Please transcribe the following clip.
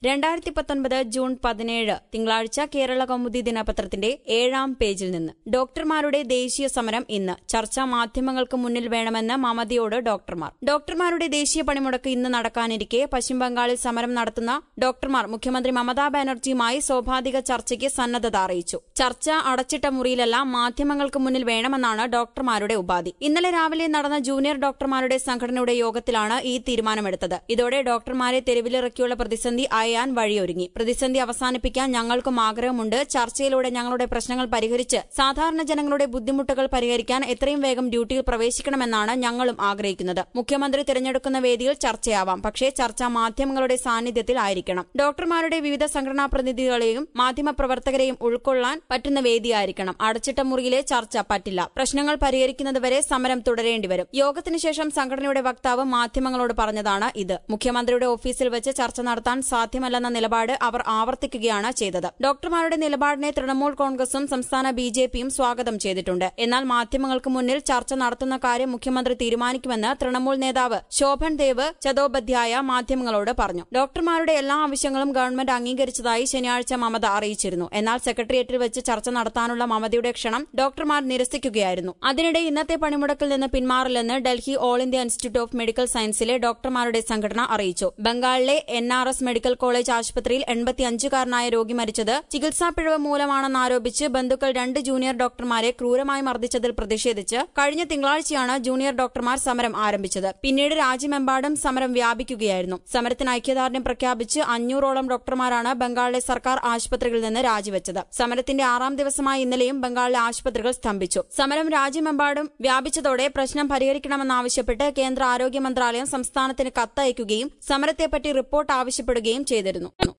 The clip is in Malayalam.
രണ്ടായിരത്തി പത്തൊൻപത് ജൂൺ പതിനേഴ് തിങ്കളാഴ്ച കേരള കൗമുദി ദിനപത്രത്തിന്റെ ഏഴാം പേജിൽ നിന്ന് ഡോക്ടർമാരുടെ ദേശീയ സമരം ഇന്ന് ചർച്ചാ മാധ്യമങ്ങൾക്ക് മുന്നിൽ വേണമെന്ന് മമതയോട് ഡോക്ടർമാർ ഡോക്ടർമാരുടെ ദേശീയ പണിമുടക്ക് ഇന്ന് നടക്കാനിരിക്കെ പശ്ചിമബംഗാളിൽ സമരം നടത്തുന്ന ഡോക്ടർമാർ മുഖ്യമന്ത്രി മമതാ ബാനർജിയുമായി സൗഭാദിക ചർച്ചയ്ക്ക് സന്നദ്ധത അറിയിച്ചു ചർച്ച അടച്ചിട്ട മുറിയിലല്ല മാധ്യമങ്ങൾക്ക് മുന്നിൽ വേണമെന്നാണ് ഡോക്ടർമാരുടെ ഉപാധി ഇന്നലെ രാവിലെ നടന്ന ജൂനിയർ ഡോക്ടർമാരുടെ സംഘടനയുടെ യോഗത്തിലാണ് ഈ തീരുമാനമെടുത്തത് ഇതോടെ ഡോക്ടർമാരെ തെരുവിലിറക്കിയുള്ള പ്രതിസന്ധി അയയാൻ വഴിയൊരുങ്ങി പ്രതിസന്ധി അവസാനിപ്പിക്കാൻ ഞങ്ങൾക്കും ആഗ്രഹമുണ്ട് ചർച്ചയിലൂടെ ഞങ്ങളുടെ പ്രശ്നങ്ങൾ പരിഹരിച്ച് സാധാരണ ജനങ്ങളുടെ ബുദ്ധിമുട്ടുകൾ പരിഹരിക്കാൻ എത്രയും വേഗം ഡ്യൂട്ടിയിൽ പ്രവേശിക്കണമെന്നാണ് ഞങ്ങളും ആഗ്രഹിക്കുന്നത് മുഖ്യമന്ത്രി തിരഞ്ഞെടുക്കുന്ന വേദിയിൽ ചർച്ചയാവാം പക്ഷേ ചർച്ച മാധ്യമങ്ങളുടെ സാന്നിധ്യത്തിൽ ആയിരിക്കണം ഡോക്ടർമാരുടെ വിവിധ സംഘടനാ പ്രതിനിധികളെയും മാധ്യമപ്രവർത്തകരെയും ഉൾക്കൊള്ളാൻ പറ്റുന്ന വേദിയായിരിക്കണം അടച്ചിട്ട മുറിയിലെ ചർച്ച പറ്റില്ല പ്രശ്നങ്ങൾ പരിഹരിക്കുന്നതുവരെ സമരം തുടരേണ്ടിവരും യോഗത്തിനു ശേഷം സംഘടനയുടെ വക്താവ് മാധ്യമങ്ങളോട് പറഞ്ഞതാണ് ഇത് മുഖ്യമന്ത്രിയുടെ ഓഫീസിൽ വെച്ച് ചർച്ച നടത്താൻ സാധ്യമല്ലെന്ന നിലപാട് അവർ ആവർത്തിക്കുകയാണ് ചെയ്തത് ഡോക്ടർമാരുടെ നിലപാടിനെ തൃണമൂൽ കോൺഗ്രസും സംസ്ഥാന ബി ജെ പിയും സ്വാഗതം ചെയ്തിട്ടുണ്ട് എന്നാൽ മാധ്യമങ്ങൾക്ക് മുന്നിൽ ചർച്ച നടത്തുന്ന കാര്യം മുഖ്യമന്ത്രി തീരുമാനിക്കുമെന്ന് തൃണമൂൽ നേതാവ് ശോഭൻ ദേവ് ചതോപാധ്യായ മാധ്യമങ്ങളോട് പറഞ്ഞു ഡോക്ടർമാരുടെ എല്ലാ ആവശ്യങ്ങളും ഗവൺമെന്റ് അംഗീകരിച്ചതായി ശനിയാഴ്ച മമത അറിയിച്ചിരുന്നു എന്നാൽ സെക്രട്ടേറിയറ്റിൽ വെച്ച് ചർച്ച നടത്താനുള്ള മമതയുടെ ക്ഷണം ഡോക്ടർമാർ നിരസിക്കുകയായിരുന്നു അതിനിടെ ഇന്നത്തെ പണിമുടക്കിൽ നിന്ന് പിന്മാറില്ലെന്ന് Delhi all India institute of medical സയൻസിലെ ഡോക്ടർമാരുടെ സംഘടന അറിയിച്ചു ബംഗാളിലെ N R S medical college ആശുപത്രിയിൽ എൺപത്തിയഞ്ചുകാരനായ രോഗി മരിച്ചത് ചികിത്സാ പിഴവ് മൂലമാണെന്നാരോപിച്ച് ബന്ധുക്കൾ രണ്ട് ജൂനിയർ ഡോക്ടർമാരെ ക്രൂരമായി മർദ്ദിച്ചതിൽ പ്രതിഷേധിച്ച് കഴിഞ്ഞ തിങ്കളാഴ്ചയാണ് ജൂനിയർ ഡോക്ടർമാർ സമരം ആരംഭിച്ചത് പിന്നീട് രാജ്യമെമ്പാടും സമരം വ്യാപിക്കുകയായിരുന്നു സമരത്തിന് ഐക്യദാർഢ്യം പ്രഖ്യാപിച്ച് അഞ്ഞൂറോളം ഡോക്ടർമാരാണ് ബംഗാളിലെ സർക്കാർ ആശുപത്രികളിൽ നിന്ന് രാജിവെച്ചത് സമരത്തിന്റെ ആറാം ദിവസമായ ഇന്നലെയും ബംഗാളിലെ ആശുപത്രികൾ സ്തംഭിച്ചു സമരം രാജ്യമെമ്പാടും വ്യാപിച്ചതോടെ പ്രശ്നം പരിഹരിക്കണമെന്നാവശ്യപ്പെട്ട് കേന്ദ്ര ആരോഗ്യ മന്ത്രാലയം സംസ്ഥാനത്തിന് കത്തയക്കുകയും സമരത്തെപ്പറ്റി റിപ്പോർട്ട് ആവശ്യപ്പെടുകയും ചെയ്തിരുന്നു